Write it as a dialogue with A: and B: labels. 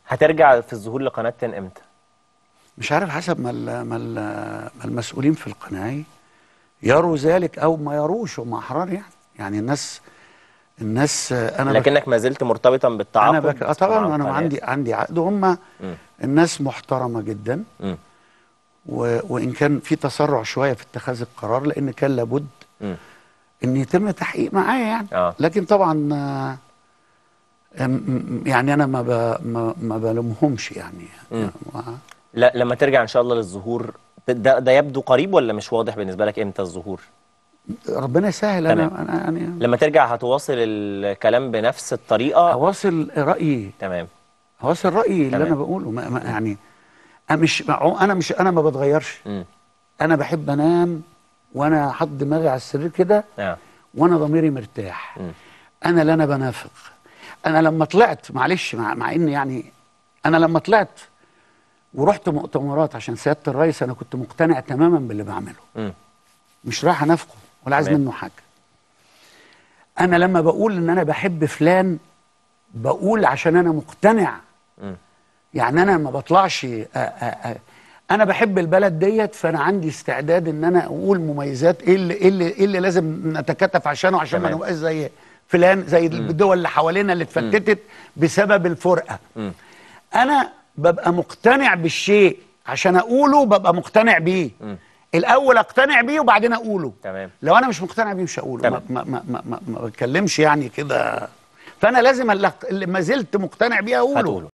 A: هترجع في الظهور لقناه 10 امتى
B: مش عارف حسب ما ال- ما ال- ما المسؤولين في القناه يروا ذلك او ما يروش هم احرار يعني يعني الناس الناس آه، انا بك-
A: لكنك ما زلت مرتبطا بالتعاقد
B: انا بك... آه طبعا
A: مع
B: انا
A: القناة.
B: عندي عندي عقد هم الناس محترمه جدا
A: مم.
B: و... وان كان في تسرع شويه في اتخاذ القرار لان كان لابد
A: مم.
B: ان يتم تحقيق معايا يعني
A: آه.
B: لكن طبعا آه، أم- م- يعني انا ما ب... ما, ما بلومهمش يعني
A: مم.
B: و-
A: لا لما ترجع ان شاء الله للظهور ده, ده يبدو قريب ولا مش واضح بالنسبه لك امتى الظهور
B: ربنا يسهل
A: تمام.
B: انا انا يعني
A: لما ترجع هتواصل الكلام بنفس الطريقه
B: اواصل رايي
A: تمام
B: اواصل رايي اللي
A: تمام.
B: انا بقوله ما ما يعني انا مش انا مش انا ما بتغيرش
A: مم.
B: انا بحب انام وانا حاطط دماغي على السرير كده
A: آه.
B: وانا ضميري مرتاح
A: مم.
B: انا لا انا بنافق انا لما طلعت معلش مع, مع ان يعني انا لما طلعت ورحت مؤتمرات عشان سياده الرئيس انا كنت مقتنع تماما باللي بعمله
A: مم.
B: مش رايح انافقه ولا عايز
A: تمام.
B: منه حاجه انا لما بقول ان انا بحب فلان بقول عشان انا مقتنع
A: مم.
B: يعني انا ما بطلعش أ أ أ انا بحب البلد ديت فانا عندي استعداد ان انا اقول مميزات ايه اللي ايه اللي, إيه اللي لازم نتكاتف عشانه عشان ما
A: تمام.
B: نبقاش زي فلان زي الدول اللي حوالينا اللي اتفتتت بسبب الفرقه
A: مم.
B: انا ببقى مقتنع بالشيء عشان اقوله ببقى مقتنع بيه
A: مم.
B: الاول اقتنع بيه وبعدين اقوله
A: تمام
B: لو انا مش مقتنع بيه مش هقوله ما,
A: تمام.
B: ما, ما, ما, ما, ما بتكلمش يعني كده فانا لازم اللي اللي ما زلت مقتنع بيه اقوله
A: هتقوله